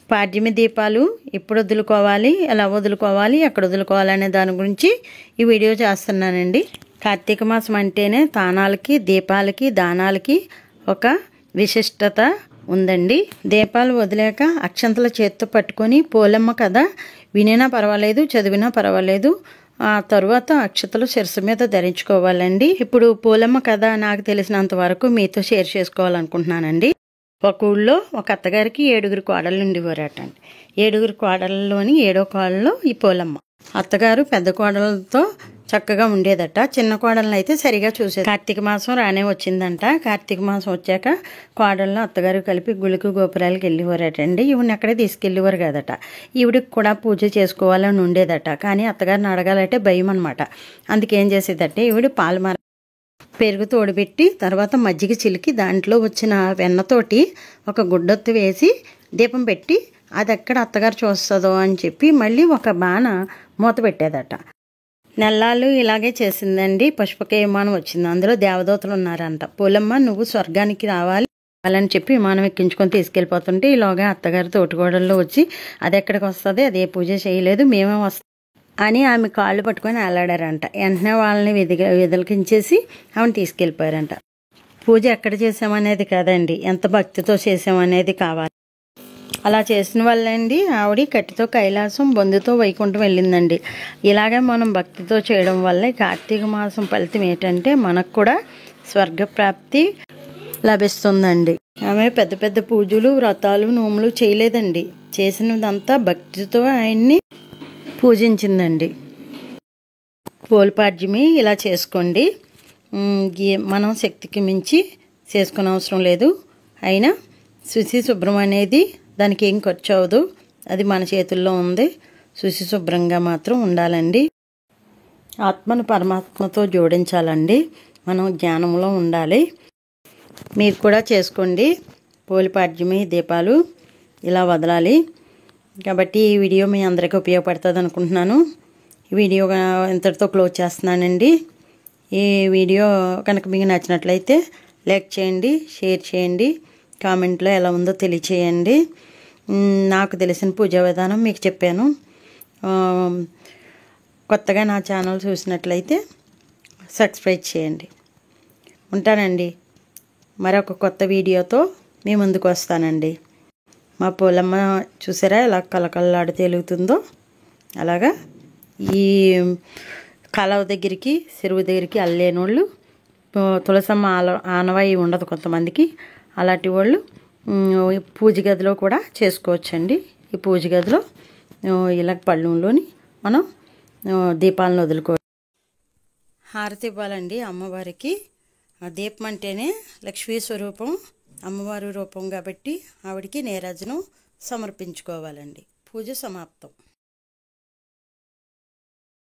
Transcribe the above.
పాడ్యమి దీపాలు ఎప్పుడు వదులుకోవాలి ఎలా వదులుకోవాలి ఎక్కడ వదులుకోవాలి అనే దాని గురించి ఈ వీడియో చేస్తున్నానండి కార్తీక మాసం అంటేనే తానాలకి దీపాలకి దానాలకి ఒక విశిష్టత ఉందండి దీపాలు వదిలేక అక్షంతల చేత్తో పట్టుకొని పోలమ్మ కథ వినినా పర్వాలేదు చదివినా పర్వాలేదు ఆ తరువాత అక్షతలు శిరస్సు మీద ధరించుకోవాలండి ఇప్పుడు పూలమ్మ కథ నాకు తెలిసినంత వరకు మీతో షేర్ చేసుకోవాలనుకుంటున్నానండి ఒక ఊళ్ళో ఒక అత్తగారికి ఏడుగురు కోడళ్ళు ఉండేవారట అండి ఏడుగురు కోడళ్ళలోని ఏడో కోడలో ఈ పోలమ్మ అత్తగారు పెద్ద కోడలతో చక్కగా ఉండేదట చిన్న కోడలను అయితే సరిగా చూసేది కార్తీక మాసం రానే వచ్చిందంట కార్తీక మాసం వచ్చాక కోడళ్ళు అత్తగారు కలిపి గుళ్ళకు గోపురాలకు వెళ్ళేవారటండి ఈవిని అక్కడే తీసుకెళ్ళేవారు కదట ఈవిడికి కూడా పూజ చేసుకోవాలని ఉండేదట కానీ అత్తగారిని అడగాలంటే భయం అనమాట అందుకేం చేసేదట ఈవిడ పాలు మార పెరుగు తోడుపెట్టి తర్వాత మజ్జిగ చిలికి దాంట్లో వచ్చిన వెన్నతోటి ఒక గుడ్డొత్తు వేసి దీపం పెట్టి అది ఎక్కడ అత్తగారు చూస్తుందో అని చెప్పి మళ్ళీ ఒక బాణ మూత పెట్టేదట నెల్లాళ్ళు ఇలాగే చేసిందండి పుష్పక విమానం వచ్చింది అందులో దేవదూతలు ఉన్నారంట పూలమ్మ నువ్వు స్వర్గానికి రావాలి అని చెప్పి విమానం ఎక్కించుకొని తీసుకెళ్ళిపోతుంటే ఈలోగా అత్తగారు తోటిగోడల్లో వచ్చి అది ఎక్కడికి వస్తుంది అదే పూజ చేయలేదు మేమే వస్తాం అని ఆమె కాళ్ళు పట్టుకొని అలాడారంట వెంటనే వాళ్ళని వెదిగ వెదలికించేసి ఆమెను తీసుకెళ్ళిపోయారంట పూజ ఎక్కడ చేసామనేది కాదండి ఎంత భక్తితో చేసామనేది కావాలి అలా చేసిన వల్లండి ఆవిడ కట్టితో కైలాసం బొందుతో వైకుంఠం వెళ్ళిందండి ఇలాగే మనం భక్తితో చేయడం వల్ల కార్తీక మాసం ఫలితం ఏంటంటే మనకు కూడా స్వర్గప్రాప్తి లభిస్తుందండి ఆమె పెద్ద పెద్ద పూజలు వ్రతాలు నోములు చేయలేదండి చేసినదంతా భక్తితో ఆయన్ని పూజించిందండి పోల్పాడ్యమి ఇలా చేసుకోండి మనం శక్తికి మించి చేసుకునే అవసరం లేదు అయినా శుచి శుభ్రం అనేది దానికి ఏం ఖర్చు అవ్వదు అది మన చేతుల్లో ఉంది శుచి శుభ్రంగా మాత్రం ఉండాలండి ఆత్మను పరమాత్మతో జోడించాలండి మనం జ్ఞానంలో ఉండాలి మీరు కూడా చేసుకోండి పోలిపాడ్యమి దీపాలు ఇలా వదలాలి కాబట్టి ఈ వీడియో మీ అందరికీ ఉపయోగపడుతుంది అనుకుంటున్నాను ఈ వీడియో ఇంతటితో క్లోజ్ చేస్తున్నానండి ఈ వీడియో కనుక మీకు నచ్చినట్లయితే లైక్ చేయండి షేర్ చేయండి కామెంట్లో ఎలా ఉందో తెలియచేయండి నాకు తెలిసిన పూజా విధానం మీకు చెప్పాను కొత్తగా నా ఛానల్ చూసినట్లయితే సబ్స్క్రైబ్ చేయండి ఉంటానండి మరొక కొత్త వీడియోతో మీ ముందుకు వస్తానండి మా పూలమ్మ చూసారా ఎలా కలకల్లాడి తేలుగుతుందో అలాగా ఈ కాలువ దగ్గరికి చెరువు దగ్గరికి అల్లేనోళ్ళు తులసమ్మ ఆల ఆనవాయి ఉండదు కొంతమందికి అలాంటి వాళ్ళు పూజ గదిలో కూడా చేసుకోవచ్చండి ఈ పూజ గదిలో ఇలా పళ్ళులోని మనం దీపాలను వదులుకో హారతి ఇవ్వాలండి అమ్మవారికి దీపం అంటేనే లక్ష్మీ స్వరూపం అమ్మవారి రూపం కాబట్టి ఆవిడికి నీరాజనం సమర్పించుకోవాలండి పూజ సమాప్తం